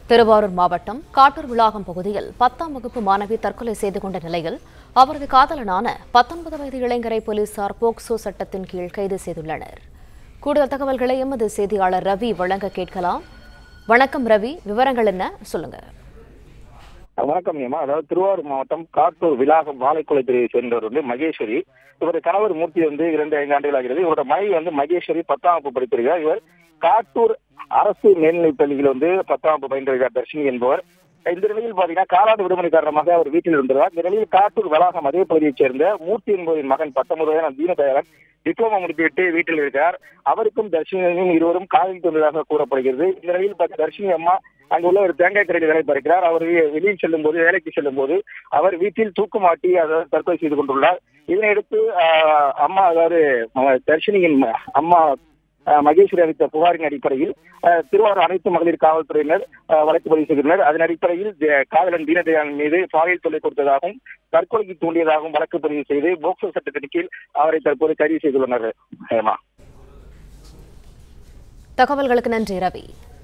திருவாரூர் மாவட்டம் காட்டூர் விளாகம் பகுதியில் பத்தாம் வகுப்பு மாணவி தற்கொலை செய்து கொண்ட நிலையில் அவரது காதலனான பத்தொன்பது வயது இளைஞரை போலீசார் போக்சோ சட்டத்தின் கீழ் கைது செய்துள்ளனர் கூடுதல் தகவல்களை எமது செய்தியாளர் ரவி வழங்க கேட்கலாம் வணக்கம் ரவி விவரங்கள் என்ன சொல்லுங்க வணக்கம் ஏமா அதாவது திருவாரூர் மாவட்டம் காட்டூர் விலாகம் வாழைக்குளை பிரிவை சேர்ந்தவர் வந்து மகேஸ்வரி இவருடைய கணவர் மூர்த்தி வந்து இரண்டு ஐந்து ஆண்டுகள் ஆகிறது இவரோட மனைவி வந்து மகேஸ்வரி பத்தாம் வகுப்பு படித்திருக்கிறார் இவர் காட்டூர் அரசு மேல்நிலைப் பள்ளியில் வந்து பத்தாம் வகுப்பு பயின்றிருக்கிறார் தர்ஷினி என்பவர் இந்த நிலையில் பாத்தீங்கன்னா காலாண்டு விடுமுறை காரணமாக அவர் வீட்டில் இருந்தவர் இந்த நிலையில் காட்டூர் வளாகம் அதே பகுதியைச் சேர்ந்த மூர்த்தி என்பவரின் மகன் பத்தொன்பது வயதான தீனதயாளன் டிப்ளமோ முடித்துவிட்டு வீட்டில் இருக்கிறார் அவருக்கும் தர்ஷினியும் இருவரும் காதல் தோன்றதாக கூறப்படுகிறது இந்த நிலையில் பார்த்த தர்ஷினி அம்மா அங்குள்ள ஒரு தேங்காய் கடையில் வேலை பார்க்கிறார் அவர் வெ- வெளியில் செல்லும் போது வேலைக்கு செல்லும் போது அவர் வீட்டில் தூக்கு மாட்டி அதாவது தற்கொலை செய்து கொண்டுள்ளார் இதனையடுத்து ஆஹ், அம்மா அதாவது அஹ், தர்ஷினியின் ம- அம்மா ஆஹ், மகேஸ்வரி அளித்த புகாரின் அடிப்படையில் ஆஹ், திருவாரூர் அனைத்து மகளிர் காவல்துறையினர் ஆஹ், வழக்கு பதிவு செய்துள்ளனர் அதன் அடிப்படையில் தி- காதலன் தீனதயாளன் மீது பாலியல் தொல்லை கொடுத்ததாகவும் தற்கொலைக்கு தூண்டியதாகவும் வழக்கு பதிவு செய்து போக்சோ சட்டத்தின் கீழ் அவரை தற்போது கைது செய்துள்ளனர் ஹேமா தகவல்களுக்கு நன்றி ரவி